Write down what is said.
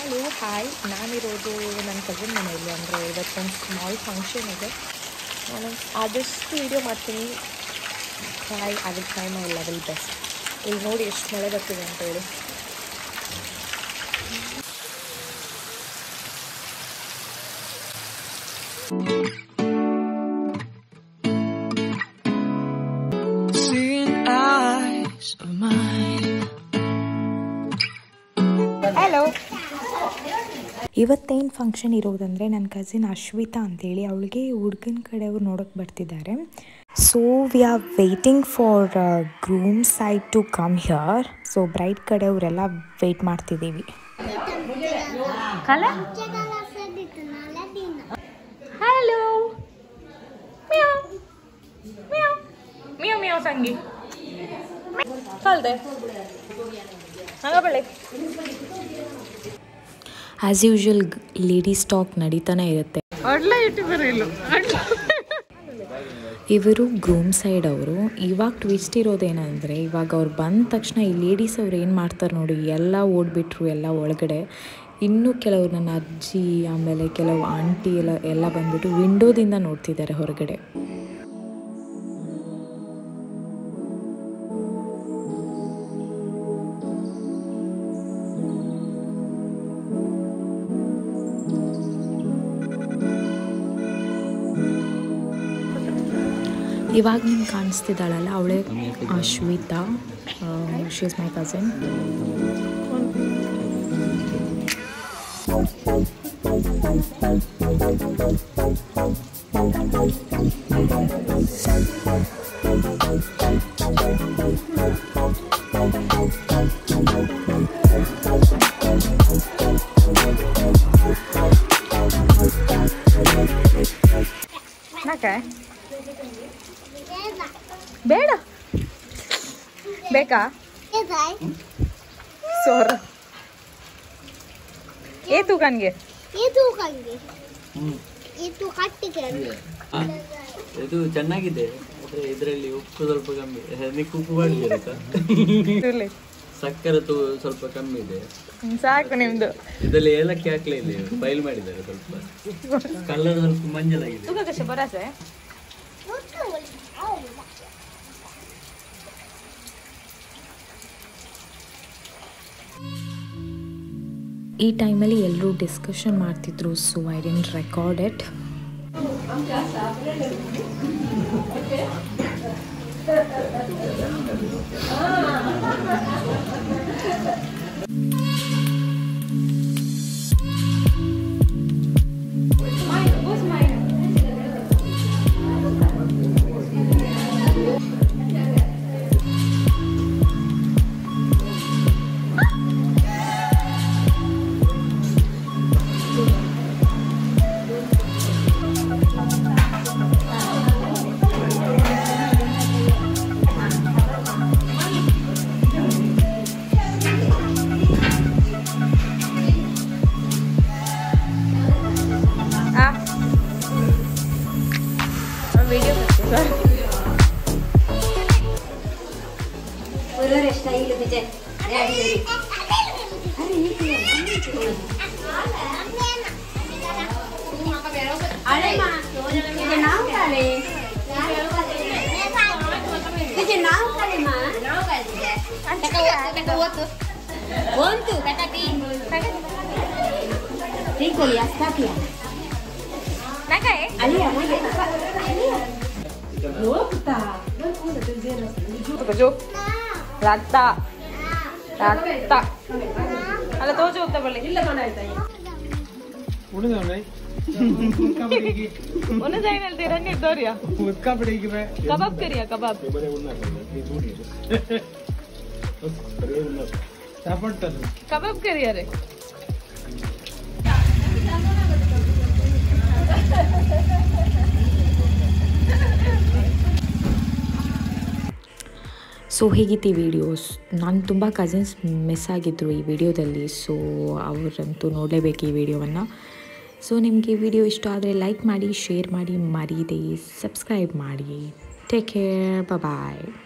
Hello hi ನಾನಿರೋದು ನನ್ನ cousin ಮನೆಯಲ್ಲಿ ಅಂದರೆ ಇವತ್ತೊಂದು ಸ್ಮಾಲ್ ಫಂಕ್ಷನ್ ಇದೆ ನಾನು ಆದಷ್ಟು ವೀಡಿಯೋ ಮಾಡ್ತೀನಿ try I will try my level best ಇಲ್ಲಿ ನೋಡಿ ಎಷ್ಟು ಮಳೆ ಬರ್ತಿದೆ ಅಂತೇಳಿ Seeing eyes of mine. Hello ಇವತ್ತೇನು ಫಂಕ್ಷನ್ ಇರೋದಂದರೆ ನನ್ನ ಕಸಿನ್ ಅಶ್ವಿತಾ ಅಂತೇಳಿ ಅವಳಿಗೆ ಹುಡುಗನ ಕಡೆಯವ್ರು ನೋಡೋಕೆ ಬರ್ತಿದ್ದಾರೆ so we are waiting for groom side to come here so bride ಕಡೆಯವರೆಲ್ಲ ವೆಯ್ಟ್ ಮಾಡ್ತಿದ್ದೀವಿ ಹಲೋ ಮಿಯೋ ಮಿಯೋ ಸಂಗಿ ಕಲ್ದೆ ಹಂಗಬಳ್ಳಿ ಆ್ಯಸ್ ಯೂಶುವಲ್ ಲೇಡೀಸ್ ಟಾಕ್ ನಡೀತಾನೆ ಇರುತ್ತೆ ಇವರು ಗ್ರೂಮ್ ಸೈಡ್ ಅವರು ಇವಾಗ ಟ್ವಿಸ್ಟ್ ಇರೋದೇನೆಂದರೆ ಇವಾಗ ಅವ್ರು ಬಂದ ತಕ್ಷಣ ಈ ಲೇಡೀಸ್ ಅವ್ರು ಏನು ಮಾಡ್ತಾರೆ ನೋಡಿ ಎಲ್ಲ ಓಡ್ಬಿಟ್ರು ಎಲ್ಲ ಒಳಗಡೆ ಇನ್ನೂ ಕೆಲವರು ನನ್ನ ಅಜ್ಜಿ ಆಮೇಲೆ ಕೆಲವು ಆಂಟಿ ಎಲ್ಲ ಎಲ್ಲ ಬಂದ್ಬಿಟ್ಟು ವಿಂಡೋದಿಂದ ನೋಡ್ತಿದ್ದಾರೆ ಹೊರಗಡೆ ಇವಾಗ ನಿಮ್ಗೆ ಕಾಣಿಸ್ತಿದ್ದಾಳಲ್ಲ ಅವಳೇ Shweta she is my cousin ಯಾಕೆ ಬೇಡ ಬೇಕಾ ಸೋರ ಏ ತೂಕನ್ಗೆ ಇದು ಕಂಗೆ ಇದು ಕಟ್ಟಿಗೆ ಆ, ಇದು ಚೆನ್ನಾಗಿದೆ ಆದ್ರೆ ಇದರಲ್ಲಿ ಉಪ್ಪು ಸ್ವಲ್ಪ ಕಮ್ಮಿ ಇದೆ ನೀವು ಉಪ್ಪು ಮಾಡಿದ್ದೀರ ಇರ್ಲಿ ಸಕ್ಕರೆ ತು ಸ್ವಲ್ಪ ಕಮ್ಮಿ ಇದೆ ಹ್ಮ್, ಸಾಕು ನಿಮ್ದು ಇದರಲ್ಲಿ ಏಲಕ್ಕಿ ಹಾಕ್ಲೇ ಇಲ್ಲ ಬೈಲ್ ಮಾಡಿದ್ದಾರೆ ಸ್ವಲ್ಪ ಕಲರ್ ಸ್ವಲ್ಪ ಮಂಜಲಾಗಿದೆ ತೂಕ ಕಷ್ಟ ಬರಸೆ ಈ ಟೈಮಲ್ಲಿ ಎಲ್ಲರೂ ಡಿಸ್ಕಷನ್ ಮಾಡ್ತಿದ್ರು so I didn't record it video sir ഓരോരോ സ്റ്റൈൽ വെച്ച് ಇದು ನಾವು ಕಾಲೆ ಇದು ನಾವು ಕಾಲೆ ಮಾ ಒಂದು ರೀತಿಯಲ್ಲಿ ಅಷ್ಟಾಕಿಯ ಅಲ್ಲಿ ಅಮಗೆ ಹೋಗ್ತಾ ತಗೋಜು ರಕ್ತ ರಕ್ತ ಅಲ್ಲ ತೋಜು ಹೋಗ್ತಾ ಬಳ್ಳಿ ಒಂದು ಸೈನ್ ಹೇಳ್ತೀರ ನೀವು ತೋರಿಯಾ ಕಬಾಬ್ ಕರಿಯಾ ಕಬಾಬ್ ಕಬಾಬ್ ಕರಿಯಾ ರೀ ಸೊ ಹೇಗಿತ್ತು ಈ ವಿಡಿಯೋಸ್ ನಾನು ತುಂಬ ಕಸಿನ್ಸ್ ಮಿಸ್ ಆಗಿದ್ದರು ಈ ವಿಡಿಯೋದಲ್ಲಿ ಸೊ ಅವರಂತೂ ನೋಡಲೇಬೇಕು ಈ ವಿಡಿಯೋವನ್ನು ಸೊ ನಿಮಗೆ ಈ ವಿಡಿಯೋ ಇಷ್ಟ ಆದರೆ ಲೈಕ್ ಮಾಡಿ ಶೇರ್ ಮಾಡಿ ಮರೀದೆ ಸಬ್ಸ್ಕ್ರೈಬ್ ಮಾಡಿ ಟೇಕ್ ಕೇರ್ ಬಾಯ್